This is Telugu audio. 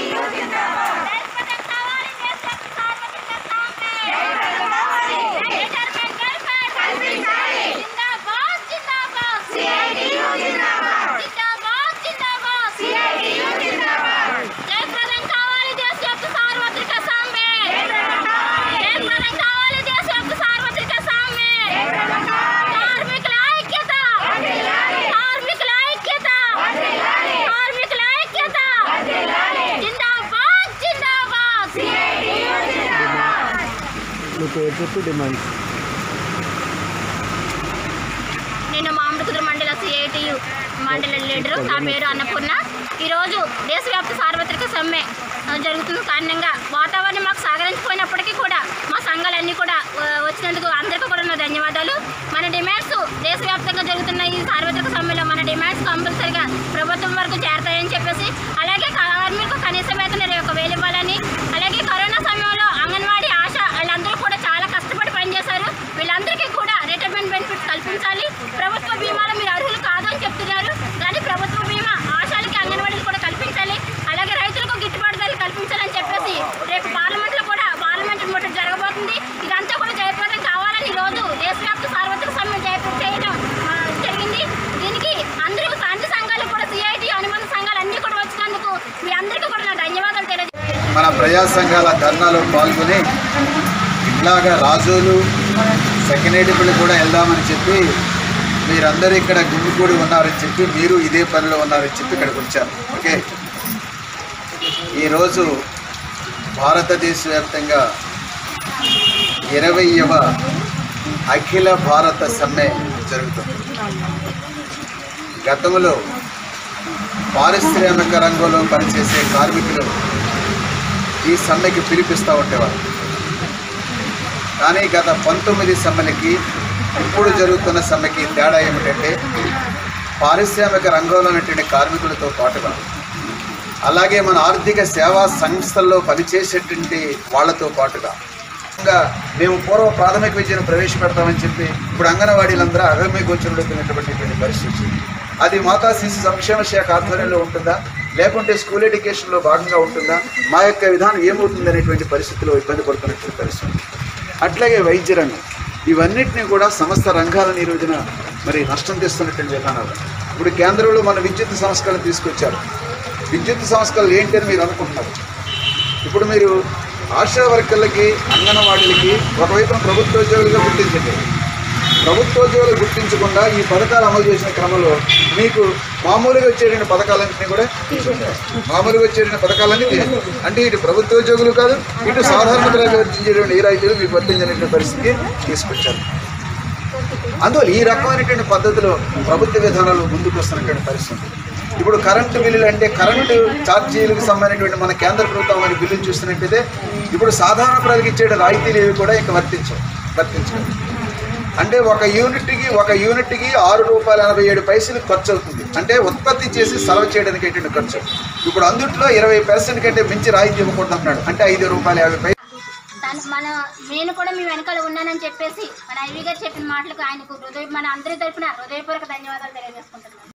జయప్రదం కావాలి దేశ యొక్క సార్వత్రిక సమ్మె జయప్రదం కావాలి దేశ యొక్క సార్వత్రిక సమ్మె కార్మికుల ఐక్యత కార్మికుల ఐక్యత కార్మికుల ఐక్యత జిందాబాద్ జిందాబాద్ మీ పేరు చెప్పి డిమాండ్స్ నేను మామిడికుదురు మండల సిఐటియు మండల లీడరు నా పేరు అన్నపూర్ణ ఈరోజు దేశవ్యాప్త సార్వత్రిక సమ్మె ఆ, జరుగుతున్న కారణంగా వాతావరణం మాకు సహకరించిపోయినప్పటికీ కూడా మా సంఘాలన్నీ కూడా ఆ, వచ్చినందుకు అందరికీ కూడా నా ధన్యవాదాలు మన డిమాండ్స్ దేశవ్యాప్తంగా జరుగుతున్న ఈ సార్వత్రిక సమ్మెలో మన డిమాండ్స్ కంపల్సరిగా ప్రభుత్వం వరకు చేరతాయని చెప్పేసి అలాగే కార్మికులకు కనీస వేతన ఇరవై ఒక వేలు ఇవ్వాలని అలాగే కరోనా సమయంలో అంగన్వాడీ ఆశ వాళ్ళందరూ కూడా చాలా కష్టపడి పనిచేశారు వీళ్ళందరికీ కూడా రిటైర్మెంట్ బెనిఫిట్స్ కల్పించాలి ప్రభుత్వ బీమాలో మీరు అర్హులు కాదు అని చెప్తున్నారు కానీ ప్రభుత్వ బీమా ఆశాలకి అంగన్వాడీలు కూడా కల్పించాలి అలాగే రైతులకు గిట్టుబాటు ధరలు కల్పించాలని చెప్పేసి రేపు పార్లమెంట్లో కూడా పార్లమెంట్ ముట్టడి జరగబోతుంది ఇదంతా కూడా జయప్రదం కావాలని ఈ రోజు దేశవ్యాప్త సార్వత్రిక సమ్మె జయప్రదం చేయడం ఆ, జరిగింది దీనికి అందరూ శాంతి సంఘాలు కూడా సిఐటి అనుబంధ సంఘాలు అన్ని కూడా వచ్చినందుకు మీ అందరికీ కూడా నా ధన్యవాదాలు తెలియజేస్తున్నాను మన ప్రజా సంఘాల ధర్నాలో పాల్గొని ఇట్లాగా రాజులు సెకండరీలు కూడా వెళ్దామని చెప్పి మీరందరూ ఇక్కడ గుమ్మికూడి ఉన్నారని చెప్పి మీరు ఇదే పనిలో ఉన్నారని చెప్పి ఇక్కడికి వచ్చారు ఓకే ఈరోజు భారతదేశ వ్యాప్తంగా ఇరవైవ అఖిల భారత సమ్మె జరుగుతుంది గతంలో పారిశ్రామిక రంగంలో పనిచేసే కార్మికులు ఈ సమ్మెకి పిలిపిస్తూ ఉండేవారు కానీ గత పంతొమ్మిది సమ్మెలకి ఇప్పుడు జరుగుతున్న సమ్మెకి తేడా ఏమిటంటే పారిశ్రామిక రంగంలో ఉన్నటువంటి కార్మికులతో పాటుగా అలాగే మన ఆర్థిక సేవా సంస్థల్లో పనిచేసేటువంటి వాళ్ళతో పాటుగా ఇంకా మేము పూర్వ ప్రాథమిక విద్యను ప్రవేశపెడతామని చెప్పి ఇప్పుడు అంగన్వాడీలందరూ అగమ్య గోచరుడుతున్నటువంటి పరిస్థితి అది మాతా శిశు సంక్షేమ శాఖ ఆధ్వర్యంలో ఉంటుందా లేకుంటే స్కూల్ ఎడ్యుకేషన్లో భాగంగా ఉంటుందా మా యొక్క విధానం ఏమవుతుంది అనేటువంటి పరిస్థితిలో ఇబ్బంది పడుతున్నటువంటి పరిస్థితి అట్లాగే వైద్య రంగం ఇవన్నిటిని కూడా సమస్త రంగాలను ఈ రోజున మరి నష్టం తెస్తున్నటువంటి విధానాలు ఇప్పుడు కేంద్రంలో మన విద్యుత్ సంస్కరణ తీసుకొచ్చారు విద్యుత్ సంస్కరణలు ఏంటి అని మీరు అనుకుంటున్నారు ఇప్పుడు మీరు ఆశా వర్కర్లకి అంగన్వాడీలకి ఒకవైపున ప్రభుత్వోద్యోగులుగా గుర్తించండి ప్రభుత్వోద్యోగులు గుర్తించకుండా ఈ పథకాలు అమలు చేసిన క్రమంలో మీకు మామూలుగా వచ్చేటువంటి పథకాలన్నింటినీ కూడా తీసుకుంటారు మామూలుగా వచ్చేటువంటి పథకాలన్నీ తీసేస్తారు. అంటే ఇటు ప్రభుత్వోద్యోగులు కాదు ఇటు సాధారణ ప్రజలకు వర్తించేటువంటి ఏ రైతులు మీకు వర్తించినటువంటి పరిస్థితికి తీసుకొచ్చారు అందువల్ల ఈ రకమైనటువంటి పద్ధతిలో ప్రభుత్వ విధానాలు ముందుకు వస్తున్నటువంటి పరిస్థితి ఇప్పుడు కరెంటు బిల్లులు అంటే కరెంటు ఛార్జీలకు సంబంధించినటువంటి మన కేంద్ర ప్రభుత్వం అని బిల్లులు చూస్తున్నట్టయితే ఇప్పుడు సాధారణ ప్రజలకు ఇచ్చే రాయితీలు ఏవి కూడా ఇంకా వర్తించవు వర్తించవు అంటే ఒక యూనిట్కి ఒక యూనిట్కి ఆరు రూపాయల ఎనభై ఏడు పైసలు ఖర్చు అవుతుంది అంటే ఉత్పత్తి చేసి సర్వ్ చేయడానికి ఏంటంటే ఖర్చు ఇప్పుడు అందుట్లో ఇరవై పర్సెంట్ కంటే మించి రాయితీ ఇవ్వకూడదు అంటున్నాడు అంటే ఐదు రూపాయల యాభై పైసలు దాని మన నేను కూడా మీ వెనకాల ఉన్నానని చెప్పేసి మన ఐవి గారు చెప్పిన మాటలకు ఆయనకు హృదయ మన అందరి తరపున హృదయపూర్వక ధన్యవాదాలు తెలియజేసుకుంటున్నాను